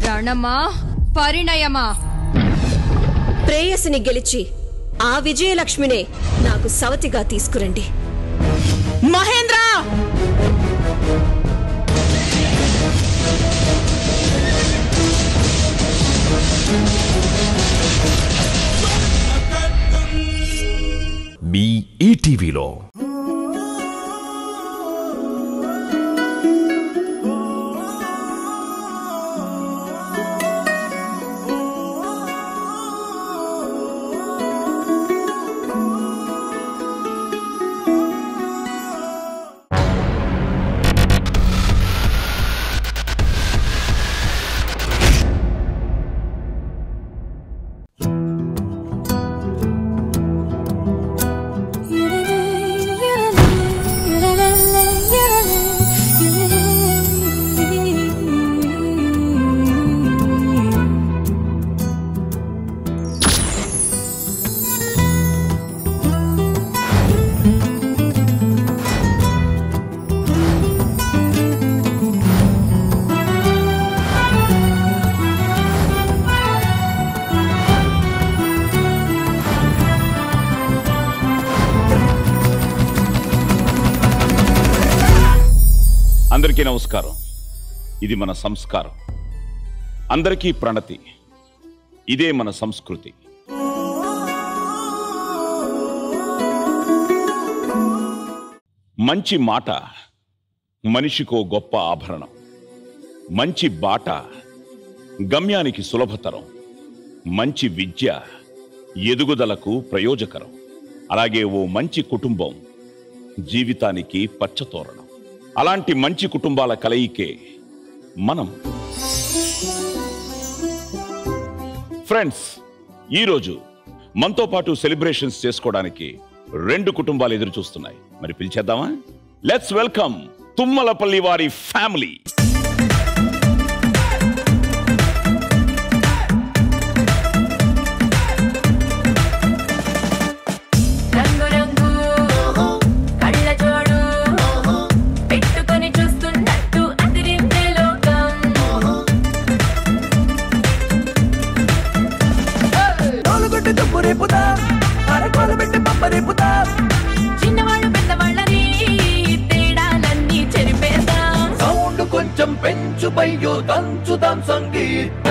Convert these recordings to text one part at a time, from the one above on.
రణమా పరిణయమా ప్రేయసిని గెలిచి ఆ విజయలక్ష్మినే నాకు సవతిగా తీసుకురండి మహేంద్ర మీ ఈటీవీలో అందరికీ నమస్కారం ఇది మన సంస్కారం అందరికీ ప్రణతి ఇదే మన సంస్కృతి మంచి మాట మనిషికో గొప్ప ఆభరణం మంచి బాట గమ్యానికి సులభతరం మంచి విద్య ఎదుగుదలకు ప్రయోజకరం అలాగే ఓ మంచి కుటుంబం జీవితానికి పచ్చతోరణం అలాంటి మంచి కుటుంబాల కలయికే మనం ఫ్రెండ్స్ ఈరోజు మనతో పాటు సెలబ్రేషన్స్ చేసుకోవడానికి రెండు కుటుంబాలు ఎదురు చూస్తున్నాయి మరి పిలిచేద్దామా లెట్స్ వెల్కమ్ తుమ్మలపల్లి వారి ఫ్యామిలీ రంగు రంగు కళ్ళ జోడు పెట్టుకొని చూస్తున్నట్టు అదిరిందే లోకం తోలుగొట్టి తుప్పు రేపుతా అరకోలు పెట్టి పప్ప రేపుతా చిన్నవాళ్ళు పెద్దవాళ్ళని తేడాలన్నీ చెరిపేద్దాం సౌండ్ కొంచెం పెంచు బయ్యో దంచుదాం సంగీత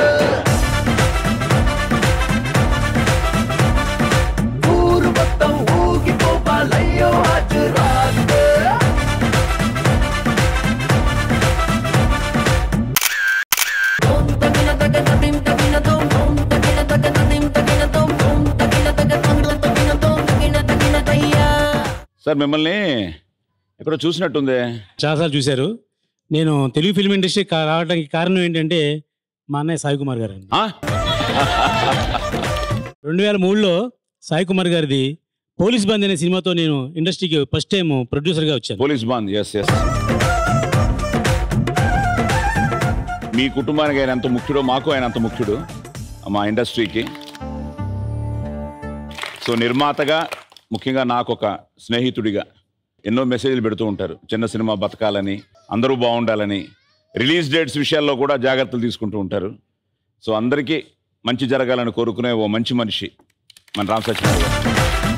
ఊరు మొత్తం ఊగిపోవాలయ్యో హాజరాత్ ఓం తగిన తగ తదిం తగిన తోం ఓం తగిన తగ తదిం తగిన తోం ఓం తగిన తగ తగిన తగిన తోం తగిన తగిన తయ్యా సార్ మిమ్మల్ని ఎక్కడో చూసినట్టుందే చాలాసార్లు చూశారు నేను తెలుగు ఫిల్మ్ ఇండస్ట్రీ కా- రావడానికి కారణం ఏంటంటే మా అన్నయ్య సాయి కుమార్ గారు అండి ఆ? రెండు వేల మూడులో సాయి కుమార్ గారిది పోలీస్ బంద్ అనే సినిమాతో నేను ఇండస్ట్రీకి ఫస్ట్ టైం ప్రొడ్యూసర్గా వచ్చాను పోలీస్ బాంద్ ఎస్ ఎస్ మీ కుటుంబానికి ఆయన ఎంత ముఖ్యుడో మాకు ఆయన అంత ముఖ్యుడు మా ఇండస్ట్రీకి సో నిర్మాతగా ముఖ్యంగా నాకు ఒక స్నేహితుడిగా ఎన్నో మెసేజ్లు పెడుతూ ఉంటారు చిన్న సినిమా బతకాలని అందరూ బాగుండాలని రిలీజ్ డేట్స్ విషయాల్లో కూడా జాగ్రత్తలు తీసుకుంటూ ఉంటారు సో అందరికీ మంచి జరగాలని కోరుకునే ఓ మంచి మనిషి మన రామ్ సత్యనారాయణ గారు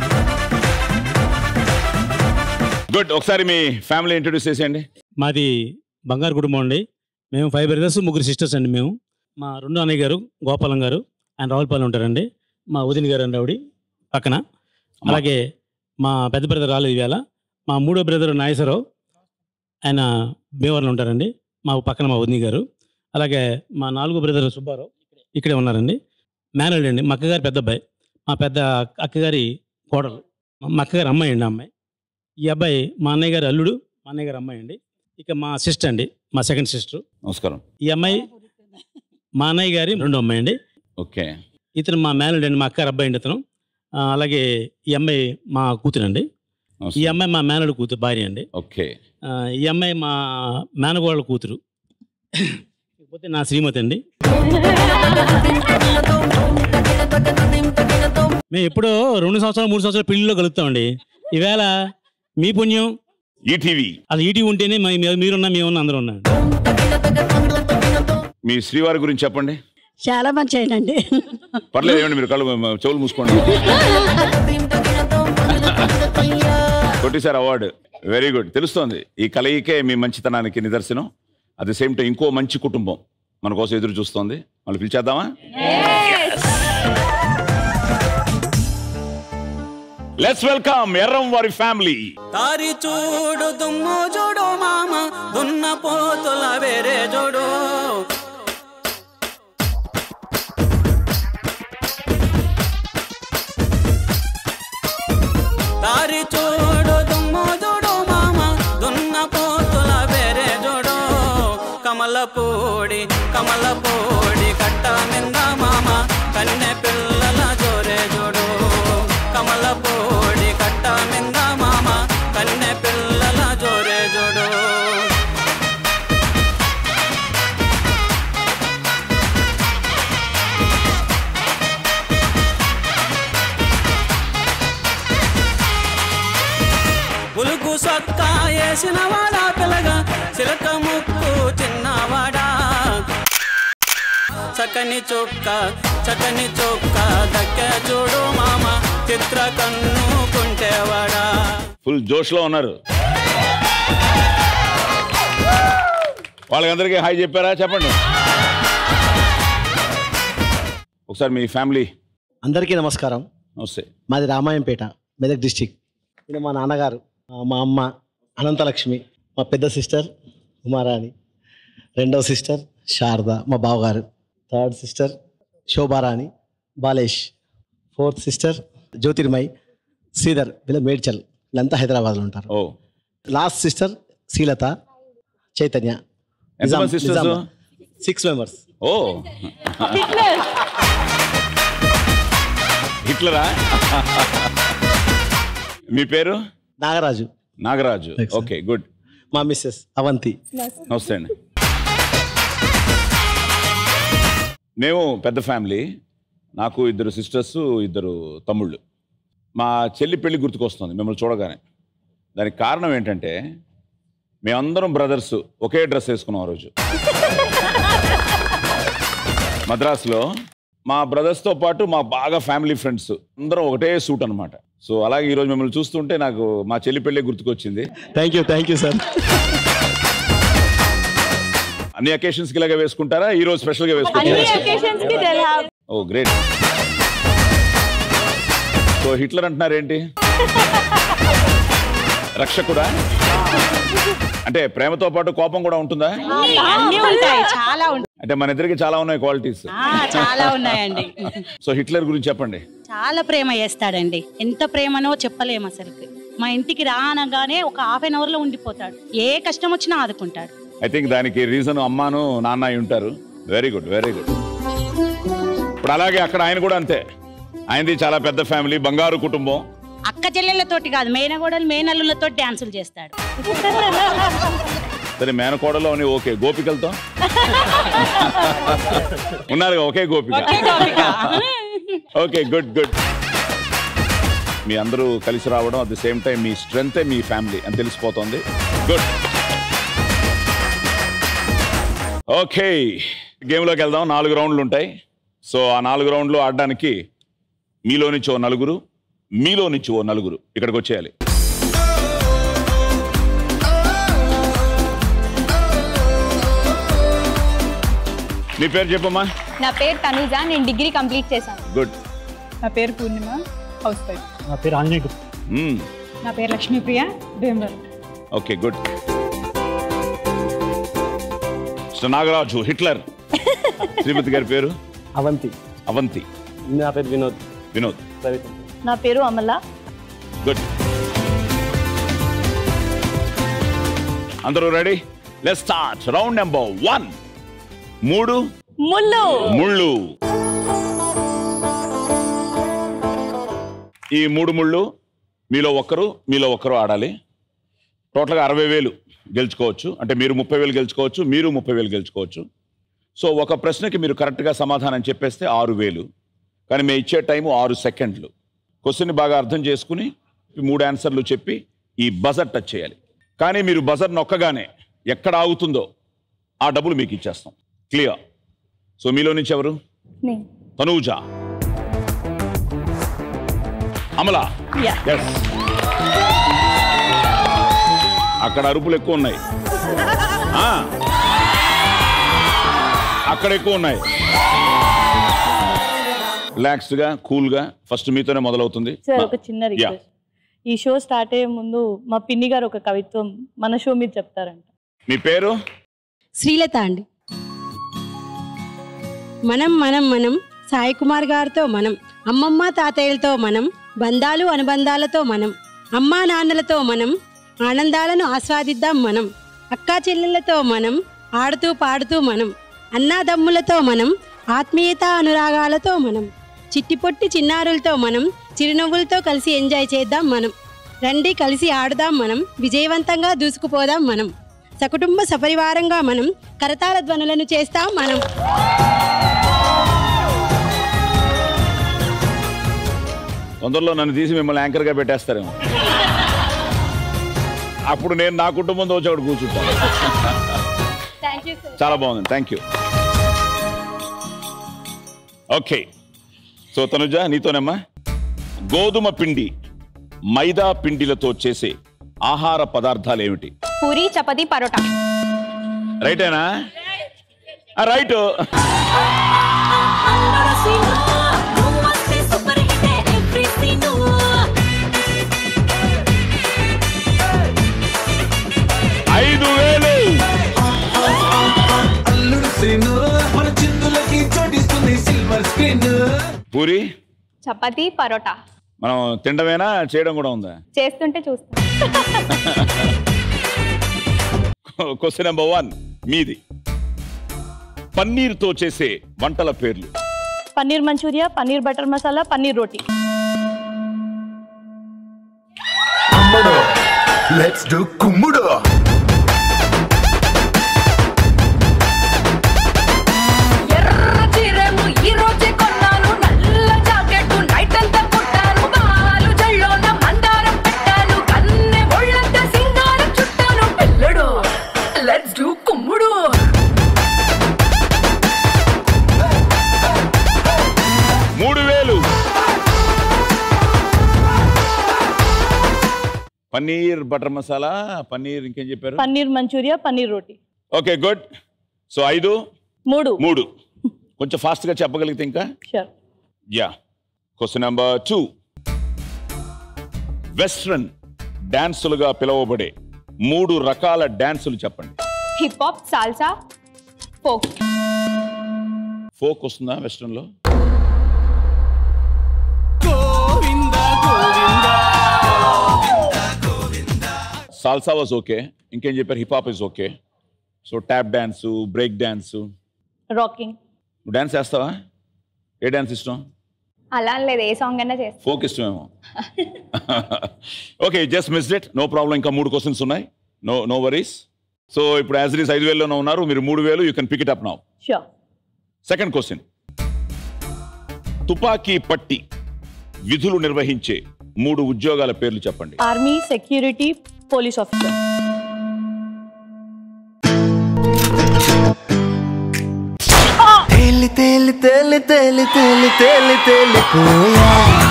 గుడ్ ఒకసారి మీ ఫ్యామిలీ ఇంట్రడ్యూస్ చేసేయండి మాది బంగారు కుటుంబం అండి మేము ఫైవ్ బ్రదర్స్ ముగ్గురు సిస్టర్స్ అండి మేము మా రెండో అన్నయ్య గారు గోపాలం గారు ఆయన రావులపాలెం ఉంటారండి మా ఉదిన్ గారు అండి ఆవిడ పక్కన అలాగే మా పెద్ద బ్రదర్ రాలేదు ఇవాళ మా మూడో బ్రదర్ నాగేశ్వరరావు ఆయన భీమవరంలో ఉంటారండి మా పక్కన మా వదిని గారు అలాగే మా నాలుగో బ్రదర్ సుబ్బారావు ఇక్కడే ఉన్నారండి మేనల్డ్ అండి మా అక్కగారి పెద్ద అబ్బాయి మా పెద్ద అక్కగారి కోడలు మా అక్కగారి అమ్మాయి అండి ఆ అమ్మాయి ఈ అబ్బాయి మా అన్నయ్య గారి అల్లుడు మా అన్నయ్య గారి అమ్మాయి అండి ఇక మా సిస్టర్ అండి మా సెకండ్ సిస్టర్ నమస్కారం ఈ అమ్మాయి మా అన్నయ్య గారి రెండో అమ్మాయి అండి ఓకే ఇతను మా మేనల్డ్ అండి మా అక్కగారి అబ్బాయి అండి ఇతను ఆ, అలాగే ఈ అమ్మాయి మా కూతురు అండి ఈ నమస్కారం. అమ్మాయి మా మేనల్డ్ కూతురు భార్య అండి ఓకే ఆ, ఈ అమ్మాయి మా మేనగోళ్ళ కూతురు ఇకపోతే నా శ్రీమతి అండి మేము ఎప్పుడో రెండు సంవత్సరాలు మూడు సంవత్సరాలు పెళ్లిలో కలుగుతామండి ఈవేళ మీ పుణ్యం ఈటీవీ అది ఈటీ ఉంటేనే మ- మీ- మీరున్నా మేమున్నా అందరూ ఉన్నా మీ శ్రీవారి గురించి చెప్పండి చాలా మంచి అయినండి పర్లేదు ఏమండి మీరు కళ్ళు మ- చెవులు మూసుకోండి కొట్టేశారు అవార్డు వెరీ గుడ్ తెలుస్తోంది ఈ కలయికే మీ మంచితనానికి నిదర్శనం అట్ ది సేమ్ టైం ఇంకో మంచి కుటుంబం మన కోసం ఎదురు చూస్తోంది మళ్ళీ పిలిచేద్దామా లెట్స్ వెల్కమ్ ఎర్రం వారి ఫ్యామిలీ తారి చూడు దుమ్ము చూడు మామ దున్న పోతుల వేరే చూడు తారి చూడు దుమ్ము చూడు మామ దున్న పోతుల వేరే చూడు కమలపూడి కమలపూడి కట్ట మింద మామ కన్నె పిల్లల జోరే చూడు కమలపూడి కట్ట మింద మామ కన్నె పిల్లల జోరే చూడు ఉలుకు సొక్క వేసిన వాడా పిల్లగా చిలక ముక్కు చిన్నవాడా చక్కని చొక్క చక్కని చొక్క దక్క చూడు మామ చిత్ర కన్ను కుంటేవాడా ఫుల్ జోష్లో ఉన్నారు వాళ్ళకందరికీ హాయ్ చెప్పారా చెప్పండి ఒకసారి మీ ఫ్యామిలీ అందరికీ నమస్కారం నమస్తే మాది రామాయంపేట మెదక్ డిస్టిక్ ఈయన మా నాన్నగారు ఆ, మా అమ్మ అనంతలక్ష్మి మా పెద్ద సిస్టర్ ఉమారాణి రెండవ సిస్టర్ శారద మా బావగారు third sister Shobharani Balesh fourth sister Jyothirmayi Sridhar వీళ్ళ మేడ్చల్ వీళ్ళంతా హైదరాబాద్లో ఉంటారు ఓ లాస్ట్ సిస్టర్ శ్రీలత చైతన్య ఎంతమంది sisters? సిక్స్ మెంబర్స్ ఓ హిట్లరా మీ పేరు నాగరాజు నాగరాజు ఓకే గుడ్ మా మిస్సెస్ అవంతి నమస్తే అండి మేము పెద్ద ఫ్యామిలీ నాకు ఇద్దరు సిస్టర్స్ ఇద్దరు తమ్ముళ్ళు మా చెల్లి పెళ్లి గుర్తుకొస్తుంది మిమ్మల్ని చూడగానే దానికి కారణం ఏంటంటే మేమందరం బ్రదర్స్ ఒకే డ్రెస్ వేసుకున్నాం ఆ రోజు మద్రాసులో మా బ్రదర్స్తో పాటు మా బాగా ఫ్యామిలీ ఫ్రెండ్స్ అందరం ఒకటే సూట్ అనమాట సో అలాగే ఈరోజు మిమ్మల్ని చూస్తుంటే నాకు మా చెల్లి పెళ్ళి గుర్తుకొచ్చింది thank you thank you sir అన్ని అకేషన్స్కి ఇలాగే వేసుకుంటారా ఈ రోజు స్పెషల్గా వేసుకుంటారా ఓ గ్రేట్ సో హిట్లర్ అంటున్నారు ఏంటి రక్షకుడా అంటే ప్రేమతో పాటు కోపం కూడా ఉంటుందా అన్నీ ఉంటాయి చాలా ఉంటాయి అంటే మన ఇద్దరికి చాలా ఉన్నాయి క్వాలిటీస్ ఆ, చాలా ఉన్నాయండి సో హిట్లర్ గురించి చెప్పండి చాలా ప్రేమ చేస్తాడండి ఎంత ప్రేమనో చెప్పలేము అసలు మా ఇంటికి రానగానే ఒక హాఫ్ అన్ అవర్ లో ఉండిపోతాడు ఏ కష్టం వచ్చినా ఆదుకుంటాడు ఐ థింక్ దానికి రీజన్ అమ్మాను నాన్న అయి ఉంటారు వెరీ గుడ్ వెరీ గుడ్ ఇప్పుడు అలాగే అక్కడ ఆయన కూడా అంతే ఆయనది చాలా పెద్ద ఫ్యామిలీ బంగారు కుటుంబం అక్క చెల్లెళ్ళతోటి కాదు మేనగోడలు మేనల్లులతో డాన్సులు చేస్తాడు సరే మేనకోడలో అని ఓకే గోపికలతో ఉన్నారుగా ఒకే గోపిక ఓకే గుడ్ గుడ్ మీ అందరూ కలిసి రావడం అట్ ది సేమ్ టైం మీ స్ట్రెంగ్తే మీ ఫ్యామిలీ అని తెలిసిపోతుంది గుడ్ ఓకే గేమ్లోకి వెళ్దాం నాలుగు రౌండ్లు ఉంటాయి సో ఆ నాలుగు రౌండ్లు ఆడడానికి మీలో నుంచి ఓ నలుగురు మీలో నుంచి ఓ నలుగురు ఇక్కడికి వచ్చేయాలి నీ పేరు చెప్పమ్మా నా పేరు తనుజ నేను డిగ్రీ కంప్లీట్ చేశాను గుడ్ నా పేరు పూర్ణిమ హౌస్ వైఫ్ నా పేరు ఆంజనేయ నా పేరు Lakshmipriya Bhimavaram okay good Nagaraju Hitler శ్రీమతి గారి పేరు అవంతి అవంతి నా పేరు వినోద్ వినోద్ నా పేరు అమల గుడ్ అందరూ ready let start round number one మూడు ముళ్ళు ముళ్ళు ఈ మూడు ముళ్ళు మీలో ఒక్కరు మీలో ఒక్కరు ఆడాలి టోటల్గా అరవై వేలు గెలుచుకోవచ్చు అంటే మీరు ముప్పై వేలు గెలుచుకోవచ్చు మీరు ముప్పై వేలు గెలుచుకోవచ్చు సో ఒక ప్రశ్నకి మీరు కరెక్ట్గా సమాధానం చెప్పేస్తే ఆరు వేలు కానీ మేము ఇచ్చే టైము ఆరు సెకండ్లు క్వశ్చన్ని బాగా అర్థం చేసుకుని ఈ మూడు ఆన్సర్లు చెప్పి ఈ బజర్ టచ్ చేయాలి కానీ మీరు బజర్ నొక్కగానే ఎక్కడ ఆగుతుందో ఆ డబ్బులు మీకు ఇచ్చేస్తాం క్లియర్ సో మీలో నుంచి ఎవరు నేను తనూజ అమల Yeah. Yes. అక్కడ అరుపులు ఎక్కువ ఉన్నాయి ఆ. అక్కడ ఎక్కువ ఉన్నాయి రిలాక్స్డ్ గా కూల్ గా ఫస్ట్ మీతోనే మొదలవుతుంది సార్ ఒక చిన్న Yeah. రిక్వెస్ట్ ఈ షో స్టార్ట్ అయ్యే ముందు మా పిన్ని గారు ఒక కవిత్వం మన షో మీరు చెప్తారంట మీ పేరు శ్రీలత అండి మనం మనం మనం సాయి కుమార్ గారితో మనం అమ్మమ్మ తాతయ్యలతో మనం బంధాలు అనుబంధాలతో మనం అమ్మా నాన్నలతో మనం ఆనందాలను ఆస్వాదిద్దాం మనం అక్కా చెల్లెళ్ళతో మనం ఆడుతూ పాడుతూ మనం అన్నాదమ్ములతో మనం ఆత్మీయత అనురాగాలతో మనం చిట్టిపొట్టి చిన్నారులతో మనం చిరునవ్వులతో కలిసి ఎంజాయ్ చేద్దాం మనం రండి కలిసి ఆడుదాం మనం విజయవంతంగా దూసుకుపోదాం మనం సకుటుంబ సపరివారంగా మనం కరతాళ ధ్వనులను చేస్తాం మనం తొందరలో నన్ను తీసి మిమ్మల్ని యాంకర్ గా పెట్టేస్తారేమో అప్పుడు నేను నా కుటుంబంతో వచ్చి అక్కడ కూర్చుంటాను థ్యాంక్ యూ సార్ చాలా బాగుంది thank you okay so Tanuja నీతోనమ్మా గోధుమ పిండి మైదా పిండిలతో చేసే ఆహార పదార్థాలు ఏమిటి పూరి చపాతి పరోటా రైటేనా రైట్ ఐదు వేలు అల్లుడు శ్రీను మన చిందులకి చోటిస్తుంది సిల్వర్ స్క్రీన్ పూరి చపాతి పరోటా మనం తినడమేనా చేయడం కూడా ఉందా చేస్తుంటే చూస్తాం క్వశ్చన్ నెంబర్ వన్ మీది పన్నీర్తో చేసే వంటల పేర్లు పన్నీర్ మంచూరియా పన్నీర్ బటర్ మసాలా పన్నీర్ రోటీ అమ్మడు లెట్స్ డు కుమ్ముడు ఎర్ర చీరేమో ఈ రోజే కొన్నాను నల్ల జాకెట్ నైట్ అంతా కుట్టాను బాలు జల్లోన మందారం పెట్టాను కన్నె ఒళ్ళంతా సింగారం చుట్టాను పిల్లడు లెట్స్ డూ కుమ్ముడు మూడు వేలు పన్నీర్ బటర్ మసాలా పన్నీర్ ఇంకేం చెప్పారు paneer Manchurian paneer roti okay good so ఐదు మూడు మూడు కొంచెం ఫాస్ట్ గా చెప్పగలిగితే ఇంకా sure yeah question number two western డాన్సులుగా పిలువబడే మూడు రకాల డాన్సులు చెప్పండి hip hop salsa folk folk వస్తుందా వెస్ట్రన్ లో సాల్సా వాజ్ ఓకే ఇంకేం చెప్పారు hip hop is okay so tap dance break dance rocking నువ్వు డాన్స్ చేస్తావా ఏ డాన్స్ ఇష్టం అలా అని లేదు ఏ సాంగ్ అయినా చేస్తాం ఫోక్ ఇష్టమేమో okay just missed it no problem ఇంకా మూడు క్వశ్చన్స్ ఉన్నాయి నో నో వరీస్ సో ఇప్పుడు యాజ్ ఇట్ ఈస్ ఐదు వేలలో ఉన్నారు మీరు మూడు వేలు you can pick it up now sure second question తుపాకీ పట్టి విధులు నిర్వహించే మూడు ఉద్యోగాల పేర్లు చెప్పండి ఆర్మీ సెక్యూరిటీ పోలీస్ ఆఫీసర్ తేలి తేలి తేలి తేలి తేలి తేలి తేలిపోయా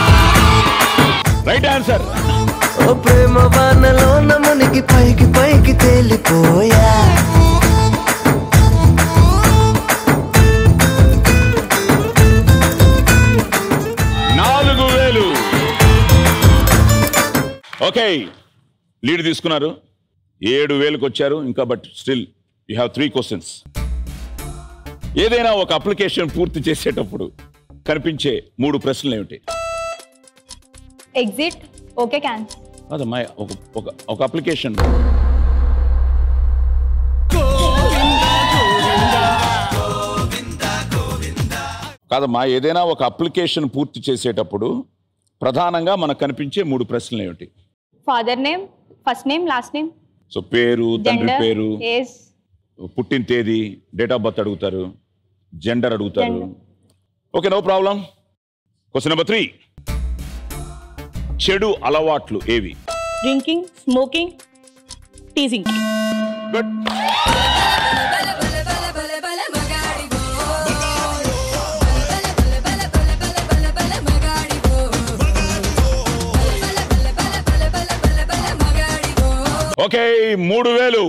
రైట్ ఆన్సర్ ఓ ప్రేమ వానలో మునిగి పైకి పైకి తేలిపోయా నాలుగు వేలు ఓకే లీడ్ తీసుకున్నారు ఏడు వేలకు వచ్చారు ఇంకా but still you have three questions ఏదైనా ఒక అప్లికేషన్ పూర్తి చేసేటప్పుడు కనిపించే మూడు ప్రశ్నలు ఏమిటి ఎగ్జిట్ ఓకే క్యాన్సిల్ అదమ్మా ఒక ఒక ఒక అప్లికేషన్ కాదమ్మా ఏదైనా ఒక అప్లికేషన్ పూర్తి చేసేటప్పుడు ప్రధానంగా మనకు కనిపించే మూడు ప్రశ్నలు ఏమిటి father name first name last name so పేరు తండ్రి జెండర్ పేరు ఏజ్ పుట్టిన తేదీ డేట్ ఆఫ్ బర్త్ అడుగుతారు జెండర్ అడుగుతారు Gender. Okay no problem question number three చెడు అలవాట్లు ఏవి drinking smoking teasing good okay మూడు వేలు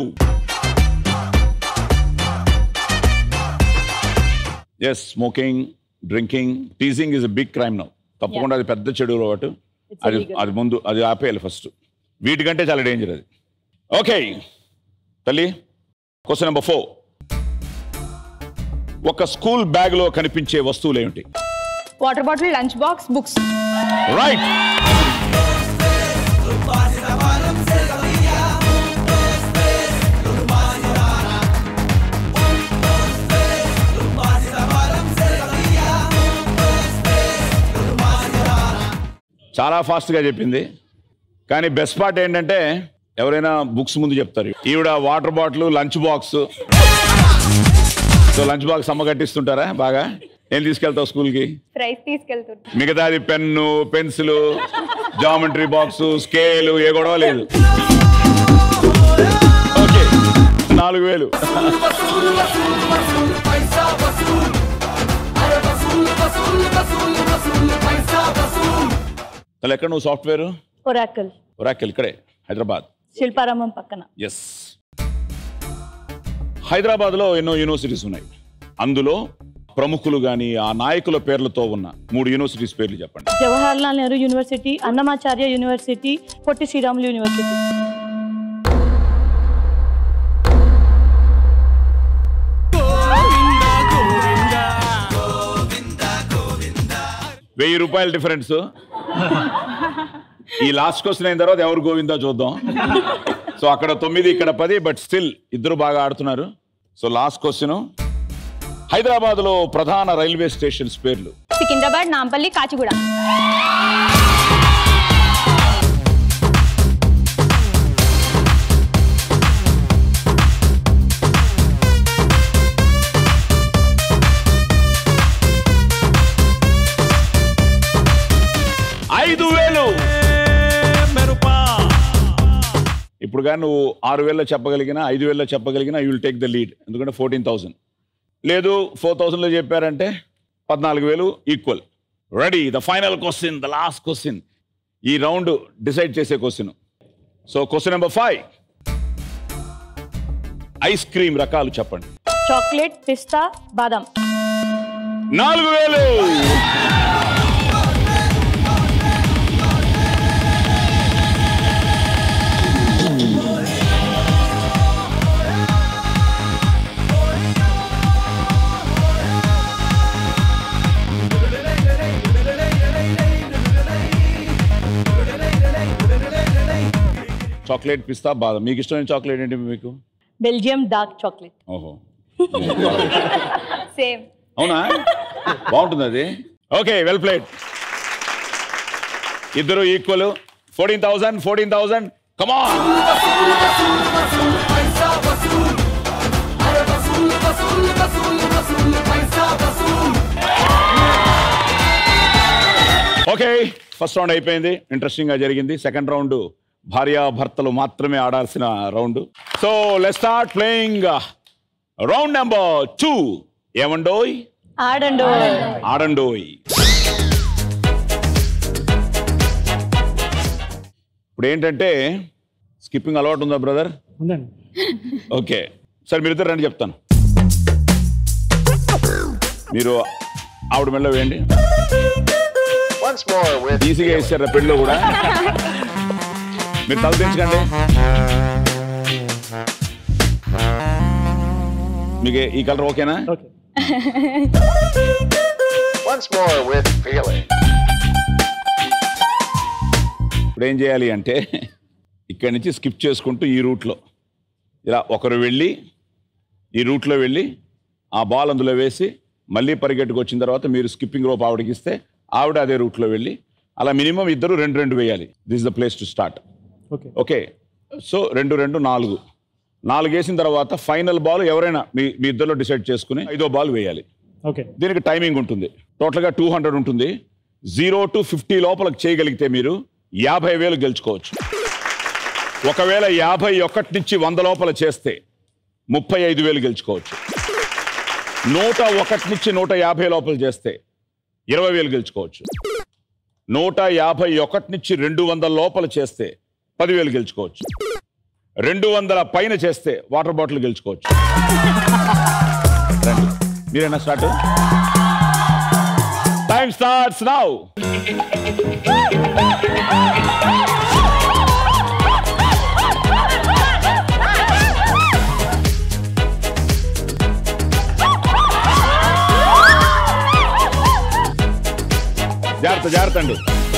yes smoking drinking teasing is big crime now తప్పకుండా అది పెద్ద చెడు అలవాటు It's అది illegal. అది ముందు అది ఆపేయాలి ఫస్ట్ వీటికంటే చాలా డేంజర్ అది ఓకే తల్లి క్వశ్చన్ నెంబర్ ఫోర్ ఒక స్కూల్ బ్యాగ్ లో కనిపించే వస్తువులు ఏమిటి water bottle lunch box books right చాలా ఫాస్ట్గా చెప్పింది కానీ బెస్ట్ పార్ట్ ఏంటంటే ఎవరైనా బుక్స్ ముందు చెప్తారు ఈవిడ water bottle lunch box so lunch box అమ్మ కట్టిస్తుంటారా బాగా ఏం తీసుకెళ్తావు స్కూల్కి ప్రైస్ తీసుకెళ్తుంటా మిగతాది pen pencil geometry box scale ఏ గొడవ లేదు ఓకే నాలుగు వేలు అసలు ఎక్కడ నువ్వు సాఫ్ట్వేర్ ఒరాకల్ ఒరాకెల్ ఇక్కడే హైదరాబాద్ శిల్పారామం పక్కన ఎస్ హైదరాబాద్లో ఎన్నో యూనివర్సిటీస్ ఉన్నాయి అందులో ప్రముఖులు కానీ ఆ నాయకుల పేర్లతో ఉన్న మూడు యూనివర్సిటీస్ పేర్లు చెప్పండి Jawaharlal Nehru university Annamacharya university Potti Sriramulu university వెయ్యి రూపాయల డిఫరెన్స్ ఈ లాస్ట్ క్వశ్చన్ అయిన తర్వాత ఎవరు గోవిందా చూద్దాం సో అక్కడ తొమ్మిది ఇక్కడ పది బట్ స్టిల్ ఇద్దరు బాగా ఆడుతున్నారు సో లాస్ట్ క్వశ్చన్ హైదరాబాద్ లో ప్రధాన రైల్వే స్టేషన్స్ పేర్లు సికింద్రాబాద్ నాంపల్లి కాచిగూడ ఐదు వేలు ఇప్పుడు కానీ నువ్వు ఆరు వేలలో చెప్పగలిగినా ఐదు వేలలో చెప్పగలిగినా you will take the lead ఎందుకంటే ఫోర్టీన్ థౌసండ్ లేదు ఫోర్ థౌసండ్లో చెప్పారంటే పద్నాలుగు వేలు equal ready the final question the last question ఈ రౌండ్ డిసైడ్ చేసే question so question number five ice cream రకాలు చెప్పండి చాక్లెట్ పిస్తా బాదం నాలుగు వేలు చాక్లెట్ పిస్తా బాదం మీకు ఇష్టమైన చాక్లెట్ ఏంటి మీకు బెల్జియం డార్క్ చాక్లెట్ ఓహో సేమ్ అవునా బాగుంటుంది అది ఓకే వెల్ ప్లేడ్ ఇద్దరు equal fourteen thousand fourteen thousand come on okay first round అయిపోయింది ఇంట్రెస్టింగ్ గా జరిగింది సెకండ్ రౌండ్ భార్యాభర్తలు మాత్రమే ఆడాల్సిన round so let start playing round number two ఏమండోయ్ ఆడండు ఆడండోయ్ ఇప్పుడు ఏంటంటే స్కిప్పింగ్ అలవాటు ఉందా బ్రదర్ ఉందండి ఓకే సరే మీరు ఇద్దరు రండి చెప్తాను మీరు ఆవిడ మెళ్ళ వేయండి ఈజీగా వేసారా పెళ్ళిలో కూడా మీరు తల తెంచకండి మీకు ఈ కలర్ ఓకేనా Once more with feeling. ఇప్పుడు ఏం చేయాలి అంటే ఇక్కడి నుంచి స్కిప్ చేసుకుంటూ ఈ రూట్లో ఇలా ఒకరు వెళ్ళి ఈ రూట్లో వెళ్ళి ఆ బాల్ అందులో వేసి మళ్ళీ పరిగెట్టుకు వచ్చిన తర్వాత మీరు స్కిప్పింగ్ రోప్ ఆవిడకి ఇస్తే ఆవిడ అదే రూట్లో వెళ్ళి అలా మినిమం ఇద్దరు రెండు రెండు వేయాలి this the place to start okay okay so రెండు రెండు నాలుగు నాలుగు వేసిన తర్వాత ఫైనల్ బాల్ ఎవరైనా మీ మీ ఇద్దరిలో డిసైడ్ చేసుకుని ఐదో బాల్ వేయాలి ఓకే దీనికి టైమింగ్ ఉంటుంది టోటల్గా టూ హండ్రెడ్ ఉంటుంది జీరో టు ఫిఫ్టీ లోపలికి చేయగలిగితే మీరు యాభై వేలు గెలుచుకోవచ్చు ఒకవేళ యాభై ఒకటి నుంచి వంద లోపల చేస్తే ముప్పై ఐదు వేలు గెలుచుకోవచ్చు నూట ఒకటి నుంచి నూట యాభై లోపల చేస్తే ఇరవై వేలు గెలుచుకోవచ్చు నూట యాభై ఒకటి నుంచి రెండు వందల లోపల చేస్తే పదివేలు గెలుచుకోవచ్చు రెండు వందల పైన చేస్తే వాటర్ బాటిల్ గెలుచుకోవచ్చు రండి మీరేనా స్టార్ట్ టైం స్టార్ట్స్ నౌ జాగ్రత్త జాగ్రత్త అండి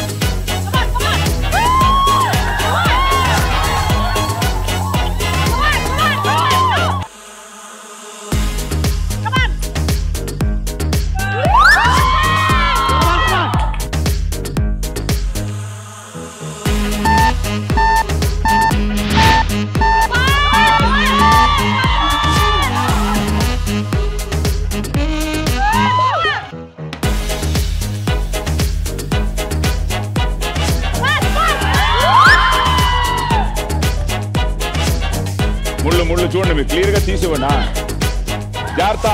ముళ్ళు ముళ్ళు చూడండి మీరు క్లియర్ గా తీసివ్వండి ఆ. జాగ్రత్త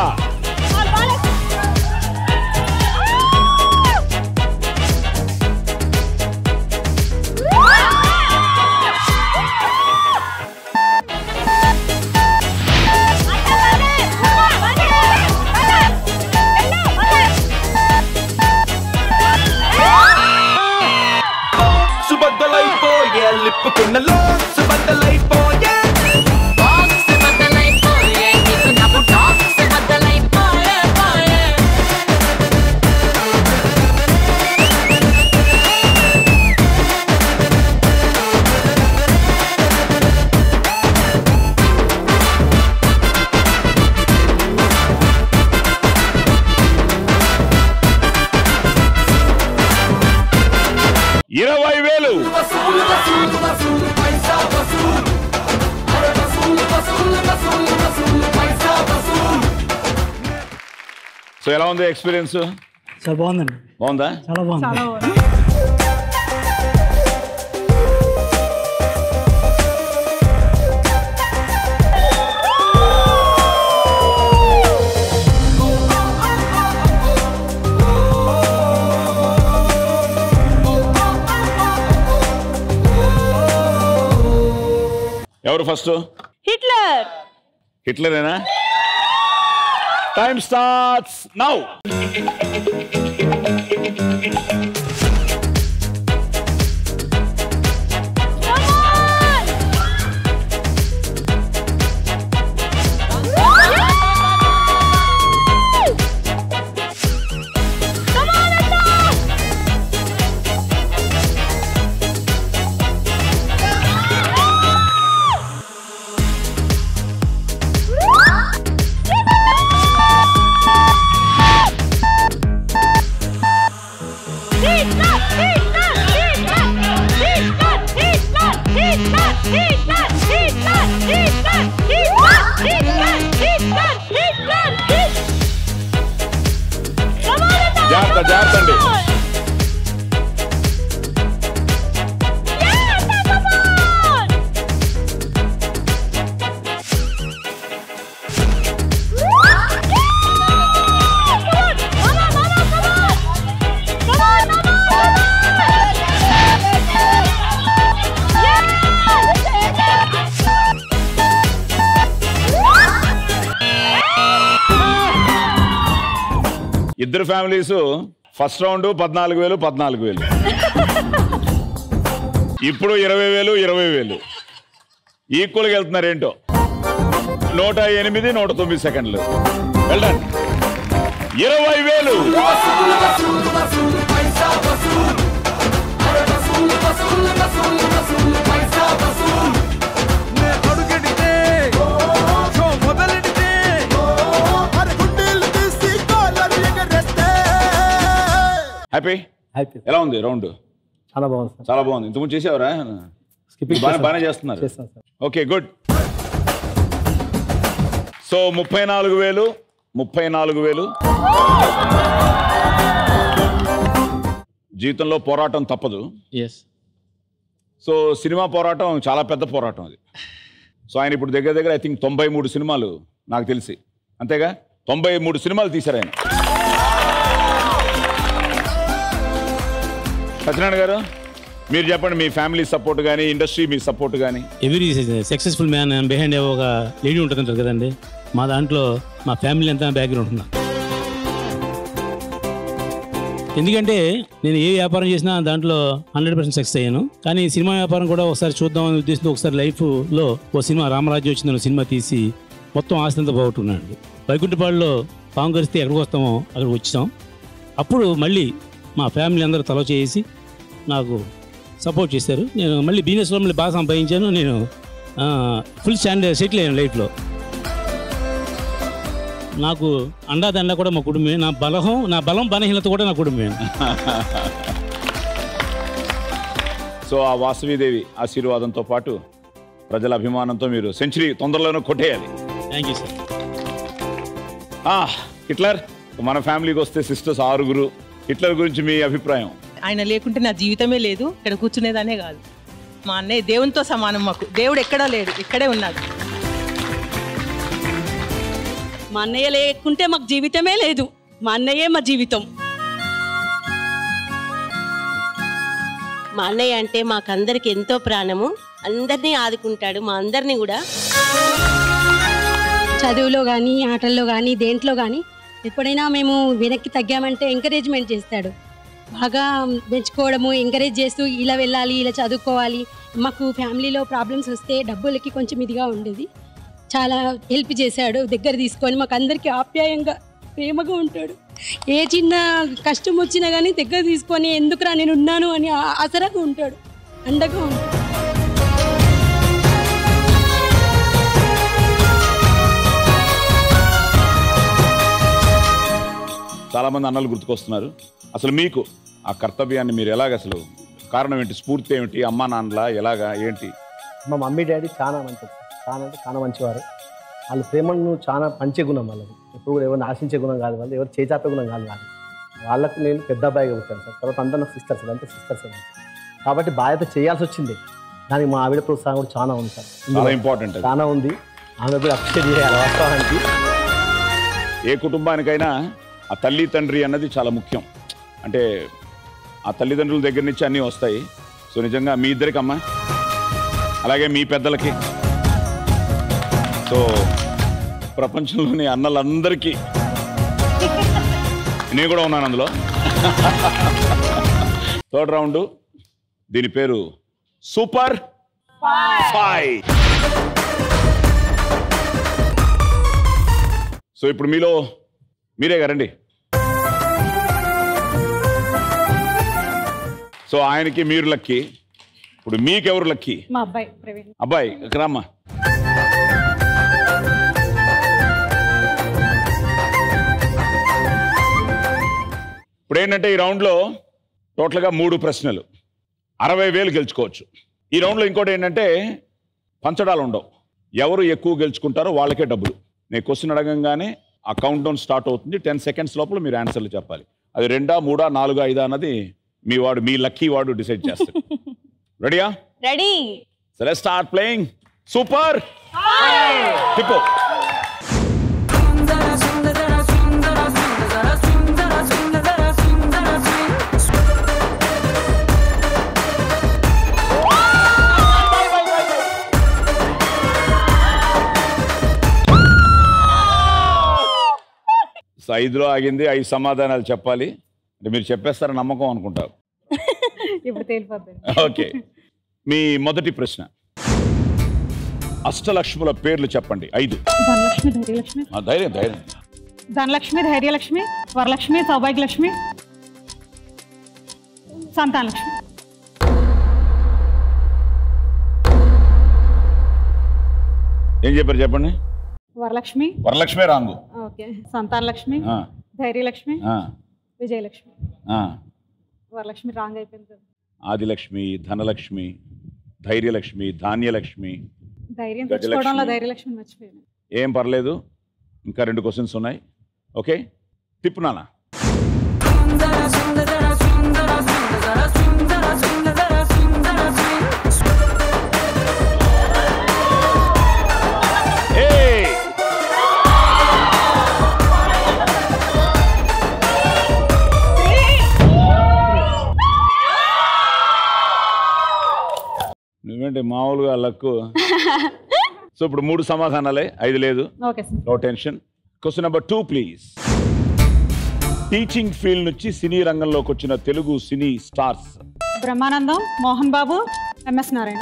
సుబద్దలైపోయే లిప్పుకున్నలో సుబద్దలైపోయే ఇరవై వేలు సో ఎలా ఉంది ఎక్స్పీరియన్స్ చాలా బాగుందండి బాగుందా చాలా బాగుంది ఎవరు ఫస్ట్ హిట్లర్ హిట్లరేనా టైం స్టార్ట్స్ నౌ జాగ్రత్త జాగ్రత్త అండి ఇద్దరు ఫ్యామిలీస్ ఫస్ట్ రౌండ్ పద్నాలుగు వేలు పద్నాలుగు వేలు ఇప్పుడు ఇరవై వేలు ఇరవై వేలు ఈక్వల్గా వెళ్తున్నారు ఏంటో నూట ఎనిమిది నూట తొమ్మిది సెకండ్లు వెళ్ళండి ఇరవై వేలు హ్యాపీ హ్యాపీ ఎలా ఉంది రౌండ్ చాలా బాగుంది సార్ చాలా బాగుంది ఇంతకుముందు చేసేవారా Skipping బాగా చేశాను. బాగానే చేస్తున్నారు చేస్తాను సార్ ఓకే గుడ్ సో ముప్పై నాలుగు వేలు ముప్పై నాలుగు వేలు జీవితంలో పోరాటం తప్పదు ఎస్ సో సినిమా పోరాటం చాలా పెద్ద పోరాటం అది సో ఆయన ఇప్పుడు దగ్గర దగ్గర ఐ థింక్ తొంభై మూడు సినిమాలు నాకు తెలిసి అంతేగా తొంభై మూడు సినిమాలు తీశారు ఆయన సత్యనారాయణ గారు మీరు చెప్పండి మీ ఫ్యామిలీ సపోర్ట్ కానీ ఇండస్ట్రీ మీ సపోర్ట్ కానీ ఎవ్రీ సక్సెస్ఫుల్ మ్యాన్ బిహైండ్ ఒక లేడీ ఉంటుందంటారు కదండి మా దాంట్లో మా ఫ్యామిలీ అంతా బ్యాక్గ్రౌండ్ ఉంటున్నా ఎందుకంటే నేను ఏ వ్యాపారం చేసినా దాంట్లో హండ్రెడ్ పర్సెంట్ సక్సెస్ అయ్యాను కానీ సినిమా వ్యాపారం కూడా ఒకసారి చూద్దామనే ఉద్దేశంతో ఒకసారి లైఫ్లో ఓ సినిమా రామరాజ్యం వచ్చిందని సినిమా తీసి మొత్తం ఆస్తి అంతా పోగొట్టుకున్నాడు వైకుంఠపాడులో పాము కరిస్తే ఎక్కడికి వస్తామో అక్కడికి వచ్చాం అప్పుడు మళ్ళీ మా ఫ్యామిలీ అందరూ తల చేసి నాకు సపోర్ట్ చేశారు నేను మళ్ళీ బిజినెస్లో మళ్ళీ బాగా సంపాదించాను నేను ఫుల్ స్టాండ్ సెటిల్ అయ్యాను లైఫ్లో నాకు అండాదండ కూడా మా కుటుంబమే నా బలం నా బలం బలహీనత కూడా నా కుటుంబమే సో ఆ వాసవీదేవి ఆశీర్వాదంతో పాటు ప్రజల అభిమానంతో మీరు సెంచరీ తొందరలోనే కొట్టేయాలి థ్యాంక్ యూ సార్ హిట్లర్ మన ఫ్యామిలీకి వస్తే సిస్టర్స్ ఆరుగురు హిట్లర్ గురించి మీ అభిప్రాయం ఆయన లేకుంటే నా జీవితమే లేదు ఇక్కడ కూర్చునేదానే కాదు మా అన్నయ్య దేవునితో సమానం మాకు దేవుడు ఎక్కడా లేడు ఇక్కడే ఉన్నాడు మా అన్నయ్య లేకుంటే మాకు జీవితమే లేదు మా అన్నయ్యే మా జీవితం మా అన్నయ్య అంటే మాకందరికి ఎంతో ప్రాణము అందరినీ ఆదుకుంటాడు మా అందరినీ కూడా చదువులో కానీ ఆటల్లో కానీ దేంట్లో కానీ ఎప్పుడైనా మేము వెనక్కి తగ్గామంటే ఎంకరేజ్మెంట్ చేస్తాడు బాగా పెంచుకోవడము ఎంకరేజ్ చేస్తూ ఇలా వెళ్ళాలి ఇలా చదువుకోవాలి మాకు ఫ్యామిలీలో ప్రాబ్లమ్స్ వస్తే డబ్బులకి కొంచెం ఇదిగా ఉండేది చాలా హెల్ప్ చేశాడు దగ్గర తీసుకొని మాకు అందరికీ ఆప్యాయంగా ప్రేమగా ఉంటాడు ఏ చిన్న కష్టం వచ్చినా కానీ దగ్గర తీసుకొని ఎందుకురా నేను ఉన్నాను అని ఆ- ఆసరాగా ఉంటాడు అండగా ఉంటాడు చాలా మంది అన్నలు గుర్తుకొస్తున్నారు అసలు మీకు ఆ కర్తవ్యాన్ని మీరు ఎలాగ అసలు కారణం ఏంటి స్ఫూర్తి ఏమిటి అమ్మా నాన్నలా ఎలాగా ఏంటి మా మమ్మీ డాడీ చాలా మంచి చాలా అంటే చాలా మంచివారు వాళ్ళ ప్రేమను చాలా పంచే గుణం వాళ్ళది ఎప్పుడు కూడా ఎవరిని ఆశించే గుణం కాదు వాళ్ళు ఎవరు చేచాపే గుణం కాదు వాళ్ళు వాళ్ళకు నేను పెద్ద అబ్బాయిగా పుట్టాను సార్ తర్వాత అంతా నాకు సిస్టర్స్ అంతా సిస్టర్స్ కాబట్టి బాధ్యత చేయాల్సి వచ్చింది దానికి మా ఆవిడ ప్రోత్సాహం కూడా చాలా ఉంది సార్ చాలా important అది. చాలా ఉంది ఆమె కూడా అప్రిషియేట్ చేయాలి వాస్తవానికి ఏ కుటుంబానికైనా ఆ తల్లి తండ్రి అన్నది చాలా ముఖ్యం అంటే ఆ తల్లిదండ్రుల దగ్గర నుంచి అన్నీ వస్తాయి సో నిజంగా మీ ఇద్దరికి అమ్మా అలాగే మీ పెద్దలకి సో ప్రపంచంలోని అన్నలందరికీ నేను కూడా ఉన్నాను అందులో థర్డ్ రౌండ్ దీని పేరు సూపర్ ఫైవ్ సో ఇప్పుడు మీలో మీరే కరండి సో ఆయనకి మీరు లక్కీ ఇప్పుడు మీకెవరు లక్కీ మా అబ్బాయి ప్రవీణ్ అబ్బాయి ఇక్కడ రామ్మా ఇప్పుడు ఏంటంటే ఈ రౌండ్లో టోటల్గా మూడు ప్రశ్నలు అరవై వేలు గెలుచుకోవచ్చు ఈ రౌండ్లో ఇంకోటి ఏంటంటే పంచడాలు ఉండవు ఎవరు ఎక్కువ గెలుచుకుంటారో వాళ్ళకే డబ్బులు నేను క్వశ్చన్ అడగంగానే ఆ కౌంట్ డౌన్ స్టార్ట్ అవుతుంది టెన్ సెకండ్స్ లోపల మీరు ఆన్సర్లు చెప్పాలి అది రెండా మూడా నాలుగా ఐదా అన్నది మీ వాడు మీ లక్కీ వాడు డిసైడ్ చేస్తారు రెడీయా రెడీ సరే స్టార్ట్ ప్లేయింగ్ సూపర్ టిప్పు సో ఐదులో ఆగింది ఐదు సమాధానాలు చెప్పాలి అంటే మీరు చెప్పేస్తారని నమ్మకం అనుకుంటారు ఇప్పుడు తేలిపోద్ది ఓకే మీ మొదటి ప్రశ్న అష్టలక్ష్ముల పేర్లు చెప్పండి ఐదు ధనలక్ష్మి ధైర్యలక్ష్మి ఆ, ధైర్యం ధైర్యం ధనలక్ష్మి ధైర్యలక్ష్మి వరలక్ష్మి సౌభాగ్యలక్ష్మి సంతానలక్ష్మి ఏం చెప్పారు చెప్పండి వరలక్ష్మి వరలక్ష్మి రాంగు ఓకే సంతానలక్ష్మి ఆ, ధైర్యలక్ష్మి ఆ, విజయలక్ష్మి ఆ. వరలక్ష్మి రాంగ్ అయిపోయింది ఆదిలక్ష్మి ధనలక్ష్మి ధైర్యలక్ష్మి ధాన్యలక్ష్మి ధైర్యం గజలక్ష్మి. తెచ్చుకోవడంలో ధైర్యలక్ష్మి మర్చిపోయాను ఏం పర్లేదు ఇంకా రెండు క్వశ్చన్స్ ఉన్నాయి ఓకే తిప్పు నాన్న ఏయ్! ఏంటంటే మామూలుగా లక్కు సో ఇప్పుడు మూడు సమాధానాలే ఐదు లేదు okay sir no tension question number two please teaching field నుంచి సినీ రంగంలోకి వచ్చిన తెలుగు సినీ stars Brahmanandam Mohan Babu MS Narayana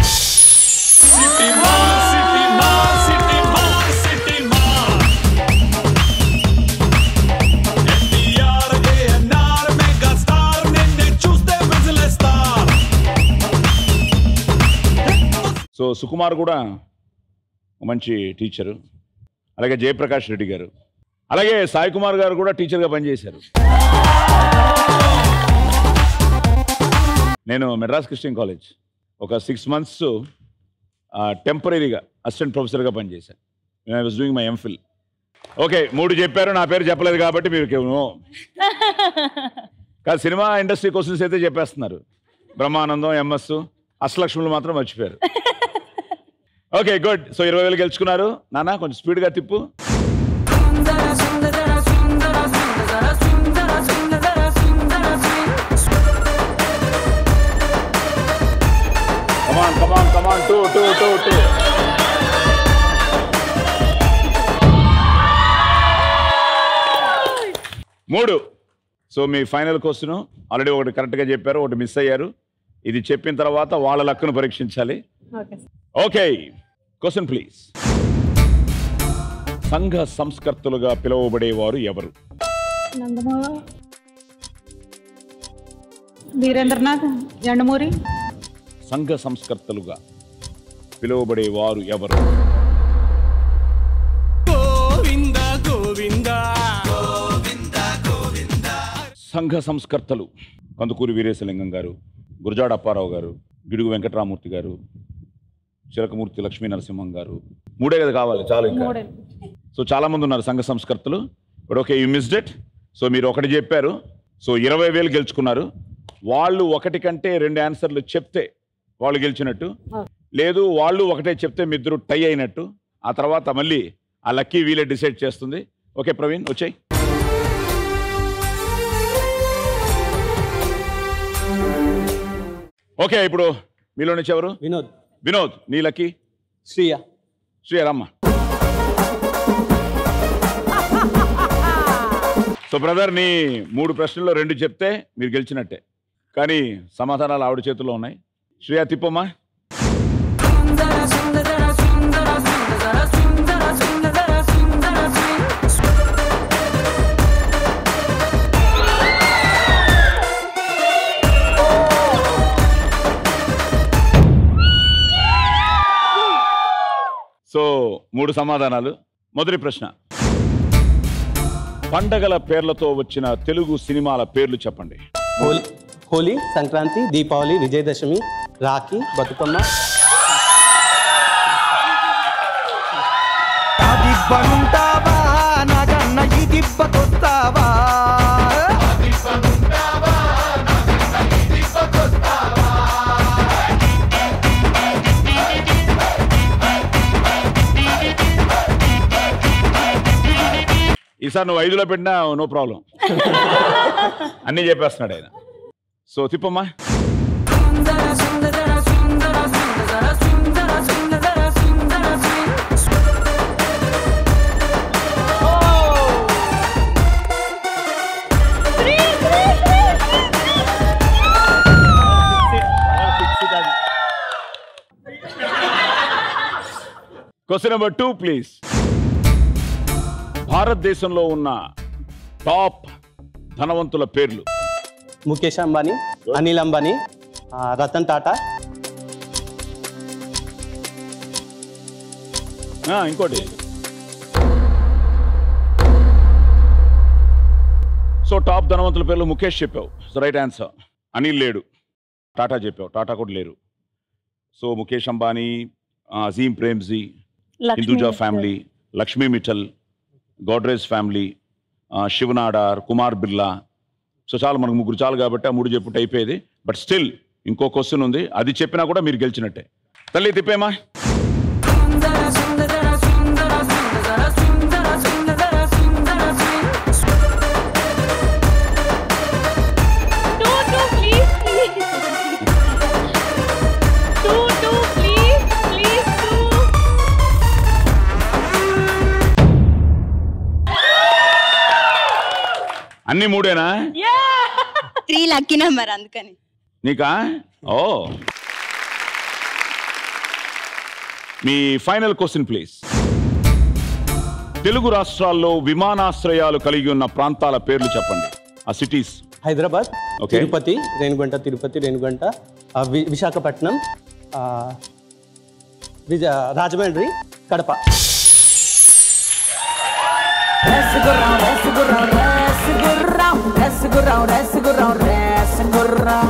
so Sukumar కూడా మంచి టీచరు అలాగే జయప్రకాష్ రెడ్డి గారు అలాగే సాయి కుమార్ గారు కూడా టీచర్గా పనిచేశారు నేను మెడ్రాస్ క్రిస్టియన్ కాలేజ్ ఒక సిక్స్ మంత్స్ టెంపరీగా అసిస్టెంట్ ప్రొఫెసర్గా పనిచేశాను I was doing my MPhil okay మూడు చెప్పారు నా పేరు చెప్పలేదు కాబట్టి మీరు no. కాదు సినిమా ఇండస్ట్రీ క్వశ్చన్స్ అయితే చెప్పేస్తున్నారు బ్రహ్మానందం ఎంఎస్ అష్టలక్ష్ములు మాత్రం మర్చిపోయారు ఓకే గుడ్ సో ఇరవై వేలు గెలుచుకున్నారు నాన్న కొంచెం స్పీడ్గా తిప్పు come on come on come on two two two two మూడు సో మీ ఫైనల్ క్వశ్చన్ ఆల్రెడీ ఒకటి కరెక్ట్గా చెప్పారు ఒకటి మిస్ అయ్యారు ఇది చెప్పిన తర్వాత వాళ్ళ లక్కును పరీక్షించాలి okay sir okay question please సంఘ సంస్కర్తలుగా పిలువబడేవారు ఎవరు నందమూరి వీరేంద్రనాథ్ ఎండమూరి సంఘ సంస్కర్తలుగా పిలువబడేవారు ఎవరు గోవింద గోవింద గోవింద గోవింద సంఘ సంస్కర్తలు కందుకూరి వీరేశలింగం గారు గురజాడ అప్పారావు గారు గిడుగు వెంకటరామూర్తి గారు చిలకమూర్తి లక్ష్మీ నరసింహం గారు మూడే కదా కావాలి చాలు ఇంకా మూడే సో చాలా మంది ఉన్నారు సంఘ సంస్కర్తలు but okay you missed it so మీరు ఒకటి చెప్పారు సో ఇరవై వేలు గెలుచుకున్నారు వాళ్ళు ఒకటి కంటే రెండు ఆన్సర్లు చెప్తే వాళ్ళు గెలిచినట్టు లేదు వాళ్ళు ఒకటే చెప్తే మీ ఇద్దరు టై అయినట్టు ఆ తర్వాత మళ్ళీ ఆ లక్కీ వీలే డిసైడ్ చేస్తుంది ఓకే ప్రవీణ్ వచ్చాయి ఓకే ఇప్పుడు మీలో నుంచి ఎవరు వినోద్ వినోద్ నీ లక్కీ శ్రీయ శ్రీయ రమ్మ సో బ్రదర్ నీ మూడు ప్రశ్నల్లో రెండు చెప్తే మీరు గెలిచినట్టే కానీ సమాధానాలు ఆవిడ చేతుల్లో ఉన్నాయి శ్రేయ తిప్పమ్మా సో మూడు సమాధానాలు మొదటి ప్రశ్న పండగల పేర్లతో వచ్చిన తెలుగు సినిమాల పేర్లు చెప్పండి హోలీ హోలీ సంక్రాంతి దీపావళి విజయదశమి రాఖీ బతుకమ్మ దిబ్బనుంటావా నాగన్న ఈ దిబ్బకొస్తావా ఈసారి నువ్వు ఐదులో పెట్టినా నో ప్రాబ్లం అన్నీ చెప్పేస్తున్నాడు ఆయన సో తిప్పమ్మా క్వశ్చన్ నెంబర్ టూ ప్లీజ్ భారతదేశంలో ఉన్న టాప్ ధనవంతుల పేర్లు ముఖేష్ అంబానీ అనిల్ అంబానీ ఆ, రతన్ టాటా ఆ, ఇంకోటి సో టాప్ ధనవంతుల పేర్లు ముఖేష్ చెప్పావు సో రైట్ ఆన్సర్ అనిల్ లేడు టాటా చెప్పావు టాటా కూడా లేరు సో ముఖేష్ అంబానీ ఆ, అజీం ప్రేమ్జీ లక్ష్మీ హిందూజా మిట్టల్. ఫ్యామిలీ లక్ష్మీ మిఠల్ గోడ్రేజ్ ఫ్యామిలీ ఆ, శివనాడార్ కుమార్ బిర్లా సో చాలు మనకు ముగ్గురు చాలు కాబట్టి ఆ మూడు చెప్పుంటే అయిపోయేది బట్ స్టిల్ ఇంకో క్వశ్చన్ ఉంది అది చెప్పినా కూడా మీరు గెలిచినట్టే తల్లి తిప్పేమా Two, two, please, please. Two, two, please. అన్ని మూడేనా త్రీ లక్కీ నెంబర్ అందుకని నీకా ఓ మీ ఫైనల్ క్వశ్చన్ ప్లీజ్ తెలుగు రాష్ట్రాల్లో విమానాశ్రయాలు కలిగి ఉన్న ప్రాంతాల పేర్లు చెప్పండి ఆ సిటీస్ హైదరాబాద్ Okay. తిరుపతి రేణుగుంట తిరుపతి రేణుగుంట ఆ, వి- విశాఖపట్నం ఆ, విజ రాజమండ్రి కడప రసగుర్రం రసగుర్రం రసగుర్రం రసగుర్రం రసగుర్రం రసగుర్రం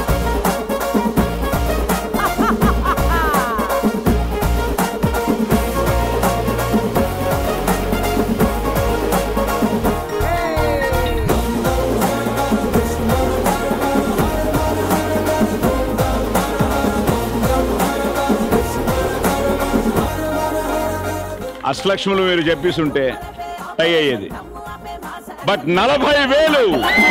అష్టలక్ష్ములు మీరు చెప్పేస్తుంటే టై అయ్యేది బట్ నలభై వేలు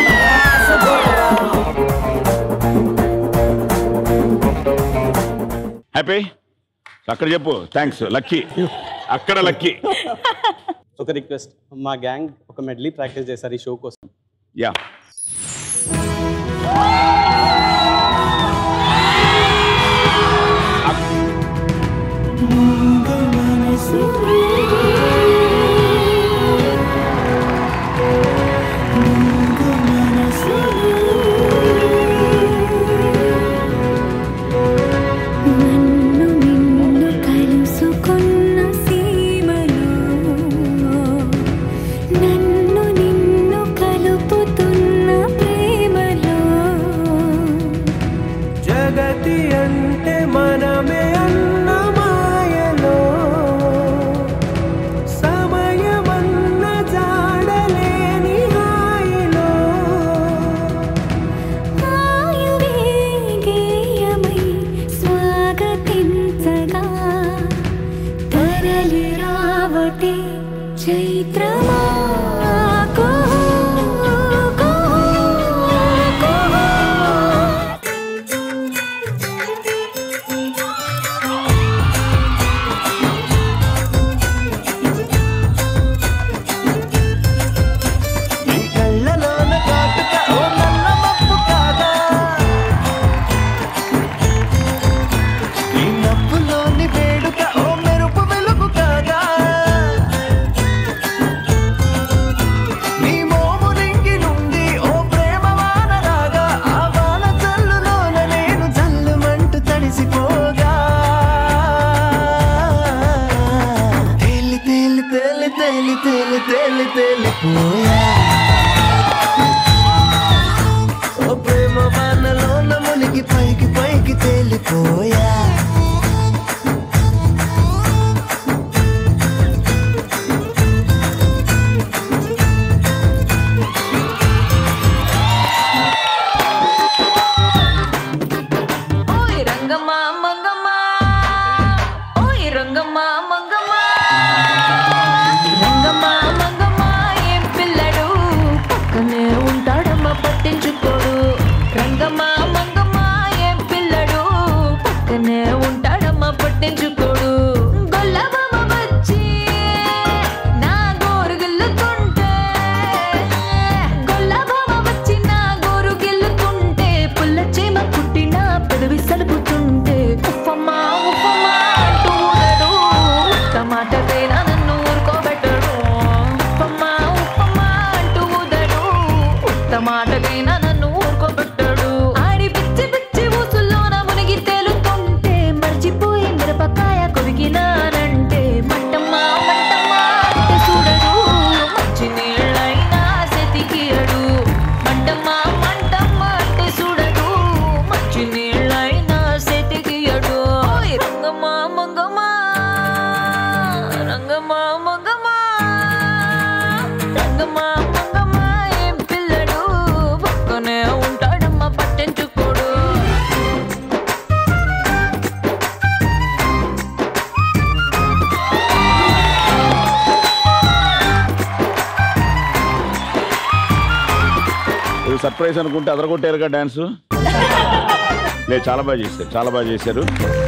హ్యాపీ అక్కడ చెప్పు థ్యాంక్స్ లక్కీ అక్కడ లక్కీ ఒక రిక్వెస్ట్ మా గ్యాంగ్ ఒక మెడ్లీ ప్రాక్టీస్ చేశారు ఈ షో కోసం యా నన్ను నిన్ను కలుసుకున్న సీమలో నన్ను నిన్ను కలుపుతున్న ప్రేమలో జగతి అంటే మనమే అన్న మాయలో సమయమన్న జాడలేని హాయిలో ఆయువే గేయమై స్వాగతించగా తరలి రావటే చైత్రమా కుహూ, కుహూ, కుహూ. నీ కళ్ళలోన కాటుక ఓ నల్ల మబ్బు కాదా నీ నవ్వులోని వేడుక ఓ మెరుపు వెలుగు కాదా నీ మోము రింగి నుండి ఓ ప్రేమ వాన రాగా ఆ వాన జల్లులోన నేను జల్లుమంటూ తడిసిపోగా తేలి తేలి తేలి తేలి తేలి తేలి తేలిపోయా ఓ ప్రేమ వానలోన మునిగి పైకి పైకి తేలిపోయా ఓయ్ రంగమ్మ మంగమ్మ ఓయ్ రంగమ్మ మంగమ్మ రంగమ్మ మంగమ్మ ఏం పిల్లడు పక్కనే ఉంటాడమ్మ పట్టించుకోడు రంగమ్మ మంగమ్మ ఏం పిల్లడు పక్కనే ఉంటాడమ్మ పట్టించుకోడు గొల్లబామ వచ్చి నా గోరు గిల్లుతుంటే గొల్లబామ వచ్చి నా గోరు గిల్లుతుంటే పుల్ల చీమ కుట్టిన పెదవి సలుపుతుంటే ఉఫమ్మా ఉఫమ్మా అంటూ ఊదడు టమాటకైనా నన్ను ఊరుకోబెట్టడు ఉఫమ్మా ఉఫమ్మా అంటూ ఊదడు టమాటకైనా నన్ను ఊరుకోబెట్టడు ఆడి పిచ్చి పిచ్చి ఊసుల్లోన మునిగి తేలుతుంటే మర్చిపోయి మిరపకాయ కొరికినానంటే మంటమ్మా మంటమ్మా అంటే చూడడు మంచి నీళ్ళైనా సెతికియడు మంటమ్మా మంటమ్మా అంటే చూడడు మంచి నీళ్ళైనా సెతికియడు ఓయ్ రంగమ్మా మంగమ్మా రంగమ్మా మంగమ్మా రంగమ్మా మంగమ్మా ఏం పిల్లడు పక్కనే ఉంటాడమ్మా పట్టించుకోడు ఇది సర్ప్రైజ్ అనుకుంటే అదరగొట్టారుగా డాన్స్ లేదు చాలా బాగా చేశారు చాలా బాగా చేశారు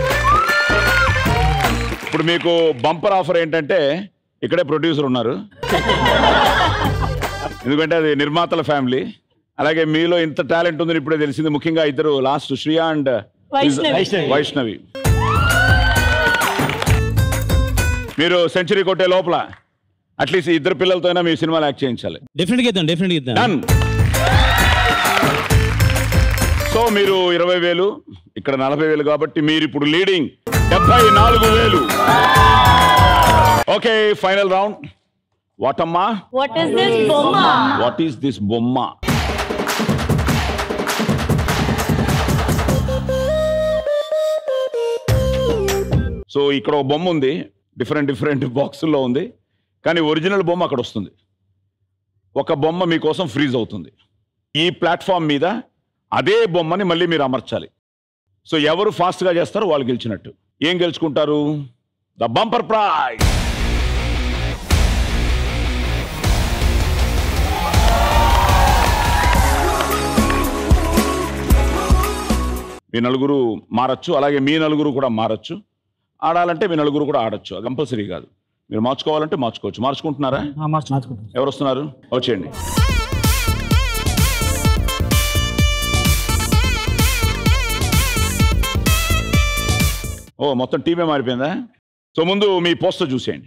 ఇప్పుడు మీకు బంపర్ ఆఫర్ ఏంటంటే ఇక్కడే ప్రొడ్యూసర్ ఉన్నారు ఎందుకంటే అది నిర్మాతల ఫ్యామిలీ అలాగే మీలో ఇంత టాలెంట్ ఉందని ఇప్పుడే తెలిసింది ముఖ్యంగా ఇద్దరు లాస్ట్ శ్రియా అండ్ వైష్ణవి. వైష్ణవి. వైష్ణవి మీరు సెంచరీ కొట్టే లోపల అట్లీస్ట్ ఇద్దరు పిల్లలతో అయినా మీ సినిమాలు యాక్ట్ చేయించాలి డెఫినెట్గా ఇద్దాం డెఫినెట్గా ఇద్దాం Done. సో మీరు ఇరవై వేలు ఇక్కడ నలభై వేలు కాబట్టి మీరు ఇప్పుడు లీడింగ్ డెబ్బై నాలుగు వేలు ఓకే ఫైనల్ రౌండ్ వాటమ్మా వాట్ ఇస్ దిస్ బొమ్మ వాట్ ఈస్ దిస్ బొమ్మ సో ఇక్కడ ఒక బొమ్మ ఉంది డిఫరెంట్ డిఫరెంట్ బాక్సుల్లో ఉంది కానీ ఒరిజినల్ బొమ్మ అక్కడ వస్తుంది ఒక బొమ్మ మీకోసం ఫ్రీజ్ అవుతుంది ఈ ప్లాట్ఫామ్ మీద అదే బొమ్మని మళ్ళీ మీరు అమర్చాలి సో ఎవరు ఫాస్ట్గా చేస్తారో వాళ్ళు గెలిచినట్టు ఏం గెలుచుకుంటారు ద బంపర్ ప్రైజ్ మీ నలుగురు మారచ్చు అలాగే మీ నలుగురు కూడా మారచ్చు ఆడాలంటే మీ నలుగురు కూడా ఆడచ్చు కంపల్సరీ కాదు మీరు మార్చుకోవాలంటే మార్చుకోవచ్చు మార్చుకుంటున్నారా ఎవరు వస్తున్నారు వచ్చేయండి ఓ మొత్తం టీమే మారిపోయిందా సో ముందు మీ పోస్టర్ చూసేయండి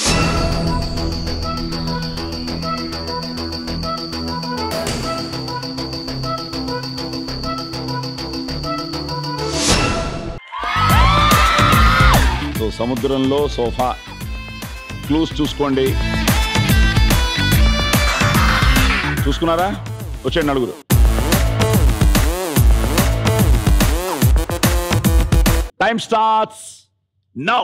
సో సముద్రంలో సోఫా క్లూస్ చూసుకోండి చూసుకున్నారా వచ్చేయండి నలుగురు టైం స్టార్ట్స్ నౌ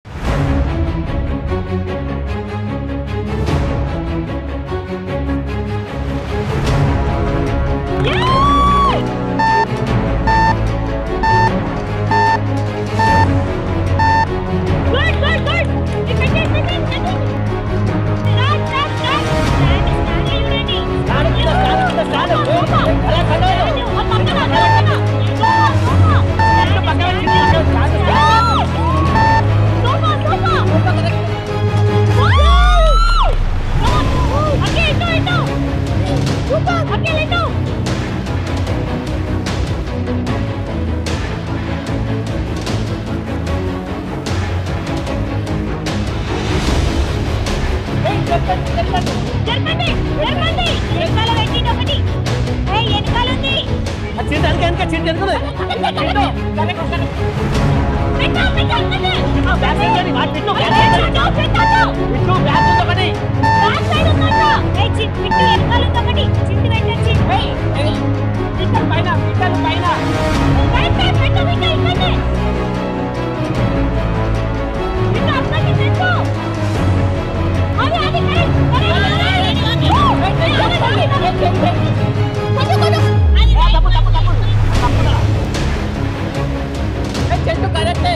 చెట్టు కరెక్టే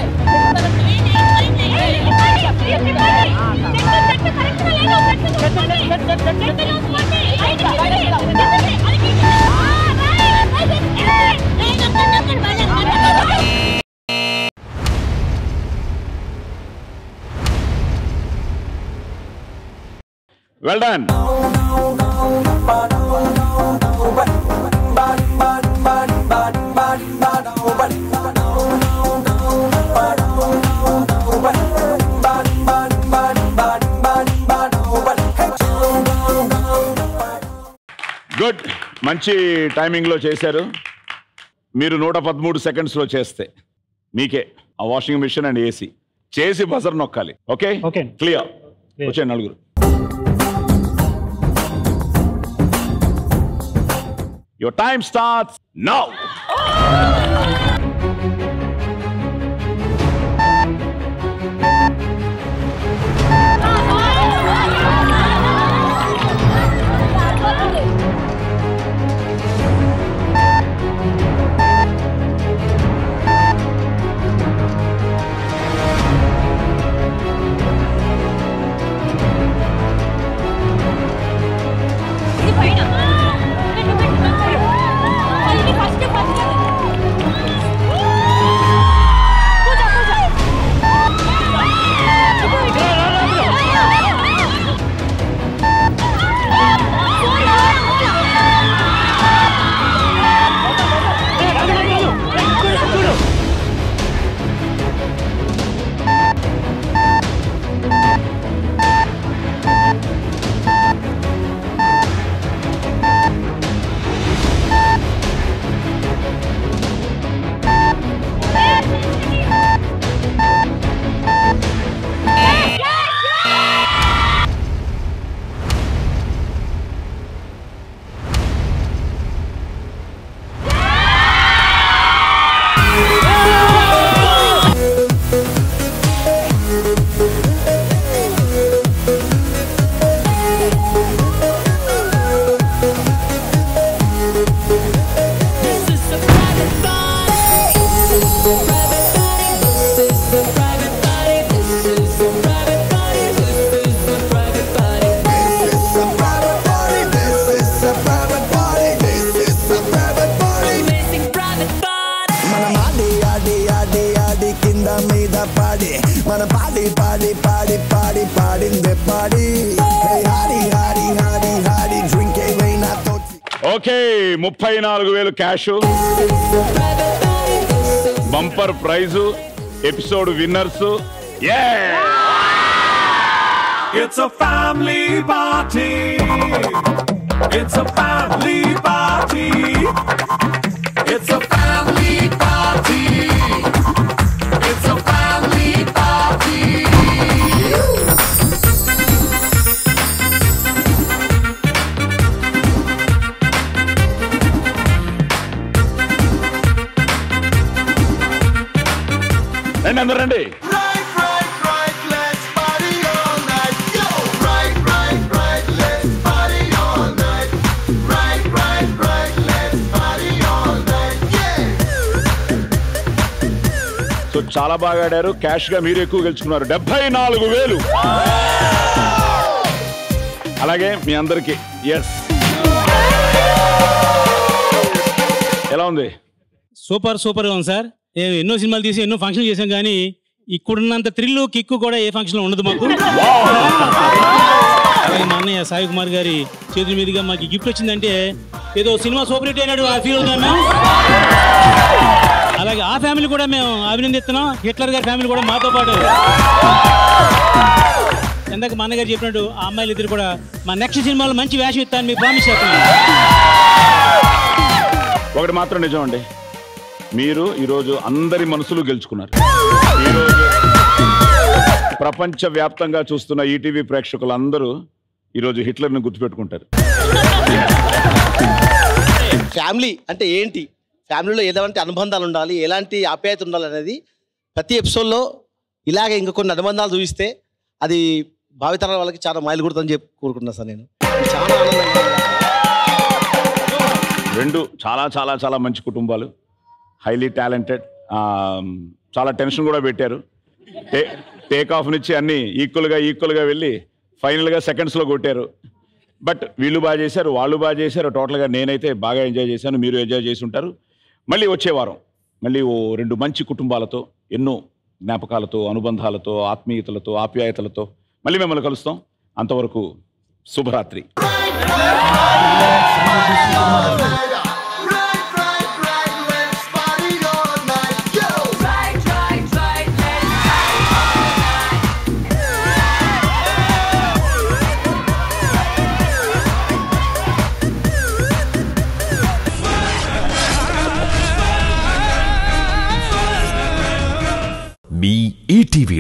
వెల్ డన్ గుడ్ మంచి టైమింగ్లో చేశారు మీరు నూట పదమూడు సెకండ్స్లో చేస్తే మీకే ఆ వాషింగ్ మిషన్ అండ్ ఏసీ చేసి బజర్ నొక్కాలి ఓకే ఓకే క్లియర్ వచ్చే నలుగురు యువర్ టైమ్ స్టార్ట్స్ నౌ ఇది పైన first first a private party. This is a private party. మన మాడి ఆడి ఆడి ఆడి కింద మీద పాడి మన పాడి పాడి పాడి పాడి పాడిందే పాడి Hey, హాడి హాడి హాడి హాడి డ్రింక్ ఏమైనా తోచి ఓకే ముప్పై నాలుగు వేలు cash bumper prize episode winners It's a family party. It's a family party. It's a family party. It's a family party. రండి అందరు రండి సో చాలా బాగా ఆడారు క్యాష్ గా మీరు ఎక్కువ గెలుచుకున్నారు డెబ్బై నాలుగు వేలు అలాగే మీ అందరికి ఎస్ ఎలా ఉంది సూపర్ సూపర్గా ఉంది సార్ ఏ- ఎన్నో సినిమాలు తీసి ఎన్నో ఫంక్షన్ చేసాం కానీ ఇక్కడున్నంత థ్రిల్ కిక్కు కూడా ఏ ఫంక్షన్లో ఉండదు మాకు అలాగే మా అన్నయ్య సాయి కుమార్ గారి చేతుల మీదుగా మాకు గిఫ్ట్ వచ్చిందంటే ఏదో సినిమా సూపర్ హిట్ అయినట్టు ఫీల్ అవుతాం మేము అలాగే ఆ ఫ్యామిలీ కూడా మేము అభినందిస్తున్నాం హిట్లర్ గారి ఫ్యామిలీ కూడా మాతో పాటు ఇందాక మా అన్నగారు చెప్పినట్టు ఆ అమ్మాయిలు ఇద్దరు కూడా మా నెక్స్ట్ సినిమాలో మంచి వేషం ఇస్తాను మీకు ప్రామిస్ చేస్తున్నాను ఒకటి మాత్రం నిజం అండి మీరు ఈరోజు అందరి మనసులు గెలుచుకున్నారు ఈరోజు ప్రపంచ వ్యాప్తంగా చూస్తున్న ఈటీవీ ప్రేక్షకులందరూ ఈరోజు హిట్లర్ని గుర్తుపెట్టుకుంటారు ఫ్యామిలీ అంటే ఏంటి ఫ్యామిలీలో ఎలాంటి అనుబంధాలు ఉండాలి ఎలాంటి ఆప్యాయత ఉండాలి అనేది ప్రతి ఎపిసోడ్లో ఇలాగే ఇంకా కొన్ని అనుబంధాలు చూపిస్తే అది భావితరాల వాళ్ళకి చాలా మైలు కొడుతుందని చెప్పి కోరుకుంటున్నాను సార్ నేను చాలా ఆనందంగా రెండు చాలా చాలా చాలా మంచి కుటుంబాలు హైలీ టాలెంటెడ్ చాలా టెన్షన్ కూడా పెట్టారు టే టేక్ ఆఫ్ నుంచి అన్ని ఈక్వల్గా ఈక్వల్గా వెళ్ళి ఫైనల్గా సెకండ్స్లో కొట్టారు బట్ వీళ్ళు బాగా చేశారు వాళ్ళు బాగా చేశారు టోటల్గా నేనైతే బాగా ఎంజాయ్ చేశాను మీరు ఎంజాయ్ చేసి ఉంటారు మళ్ళీ వచ్చే వారం మళ్ళీ ఓ రెండు మంచి కుటుంబాలతో ఎన్నో జ్ఞాపకాలతో అనుబంధాలతో ఆత్మీయతలతో ఆప్యాయతలతో మళ్ళీ మిమ్మల్ని కలుస్తాం అంతవరకు శుభరాత్రి మీ ఈటీవీ